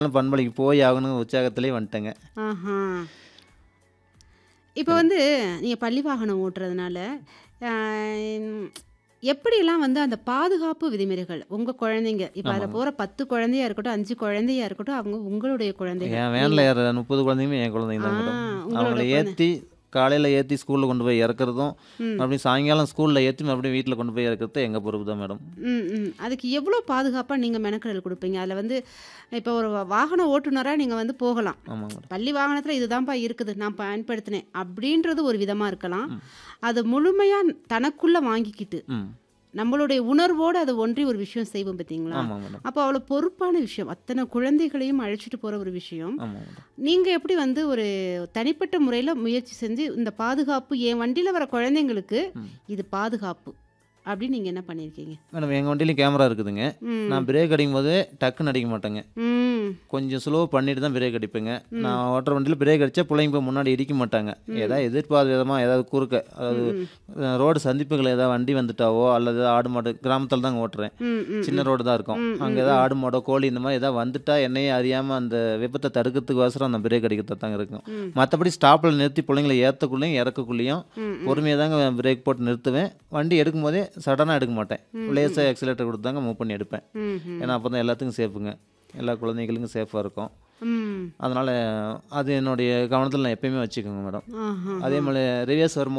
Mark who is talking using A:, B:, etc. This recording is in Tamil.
A: பண்பலைக்கு போய் ஆகணும் உற்சாகத்திலே வந்துட்டேங்க
B: ஆஹா இப்போ வந்து நீங்கள் பள்ளி வாகனம் ஓட்டுறதுனால ஆஹ், எப்படியெல்லாம் வந்து அந்த பாதுகாப்பு விதிமுறைகள் உங்கள் குழந்தைங்க இப்போ அதில்
A: ஆமாங்க.
B: போகிற பத்து குழந்தையா இருக்கட்டும் அஞ்சு குழந்தையா இருக்கட்டும் அவங்க உங்களுடைய குழந்தைகள்
A: என் வேனில் ஏற முப்பது குழந்தையுமே என் குழந்தைங்க தான் மேடம்
B: ஆ, உங்களோட
A: அவங்கள
B: குழந்தை.
A: ஏற்றி காலையில் ஏற்றி ஸ்கூலில் கொண்டு போய் இறக்குறதும்
B: ம்.
A: மறுபடியும் சாயங்காலம் ஸ்கூலில் ஏற்றி மறுபடியும் வீட்டில் கொண்டு போய் இறக்குறது எங்கள் பொறுப்பு தான் மேடம்
B: ம் ம் அதுக்கு எவ்வளோ பாதுகாப்பாக நீங்கள் மெனக்கடல் கொடுப்பீங்க அதில் வந்து இப்போ ஒரு வாகன ஓட்டுநராக நீங்கள் வந்து போகலாம்
A: ஆமாங்க மேடம்
B: பள்ளி வாகனத்தில் இதுதான்ப்பா இருக்குது நான் பயன்படுத்தினேன் அப்படின்றது ஒரு விதமாக இருக்கலாம் அது முழுமையாக தனக்குள்ளே வாங்கிக்கிட்டு
A: ம்
B: நம்மளுடைய உணர்வோடு அதை ஒன்றி ஒரு விஷயம் செய்வோம் பார்த்தீங்களா
A: ஆமாங்க மேடம்
B: அப்போ அவ்வளோ பொறுப்பான விஷயம் அத்தனை குழந்தைகளையும் அழைச்சிட்டு போகிற ஒரு விஷயம்
A: ஆமாங்க மேடம்
B: நீங்கள் எப்படி வந்து ஒரு தனிப்பட்ட முறையில் முயற்சி செஞ்சு இந்த பாதுகாப்பு என் வண்டியில் வர குழந்தைங்களுக்கு
A: ம்.
B: இது பாதுகாப்பு அப்படின்னு நீங்கள் என்ன பண்ணியிருக்கீங்க
A: மேடம் எங்கள் வண்டியிலையும் கேமரா இருக்குதுங்க
B: ம்
A: நான் பிரேக் அடிக்கும் போது டக்குன்னு அடிக்க மாட்டேங்க
B: ம்
A: கொஞ்சம் ஸ்லோ பண்ணிட்டு தான் பிரேக் அடிப்பேங்க நான் ஓட்டுற வண்டியில் பிரேக் அடித்தா பிள்ளைங்க போய் முன்னாடி இடிக்க மாட்டாங்க ஏதாவது எதிர்பார்த்த விதமாக ஏதாவது குறுக்க அதாவது அஹ், ரோடு சந்திப்புகள் ஏதாவது வண்டி வந்துட்டாவோ அல்லது ஆடு மாடு கிராமத்தில் தாங்க ஓட்டுறேன்
B: ம் ம்
A: சின்ன ரோடு தான் இருக்கும் அங்கே ஏதாவது ஆடு மாடோ கோழி இந்த மாதிரி ஏதாவது வந்துட்டா என்னையே அறியாமல் அந்த விபத்தை தடுக்கிறதுக்கோசரம் அந்த பிரேக் அடிக்கிறது தாங்க இருக்கும்
B: ம்.
A: மற்றபடி ஸ்டாப்பில் நிறுத்தி பிள்ளைங்களை ஏற்றக்குள்ளேயும் இறக்கக்குள்ளேயும்
B: ம்,
A: பொறுமையாக தாங்க பிரேக் போட்டு நிறுத்துவேன் வண்டி எடுக்கும் போதே சடனாக எடுக்க மாட்டேன் லேசாக எக்ஸலேட்டர் கொடுத்து தாங்க மூவ் பண்ணி எடுப்பேன்
B: ம் ம்
A: ஏன்னா அப்போ தான் எல்லாத்துக்கும் சேஃபுங்க எல்லா குழந்தைகளுக்கும் சேஃபாக இருக்கும்
B: ம்
A: அதனால் அது என்னுடைய கவனத்தில் நான் எப்பயுமே வச்சுக்கோங்க மேடம்
B: ஆஹா
A: அதே மாதிரி ரிவர்ஸ் வரும்போது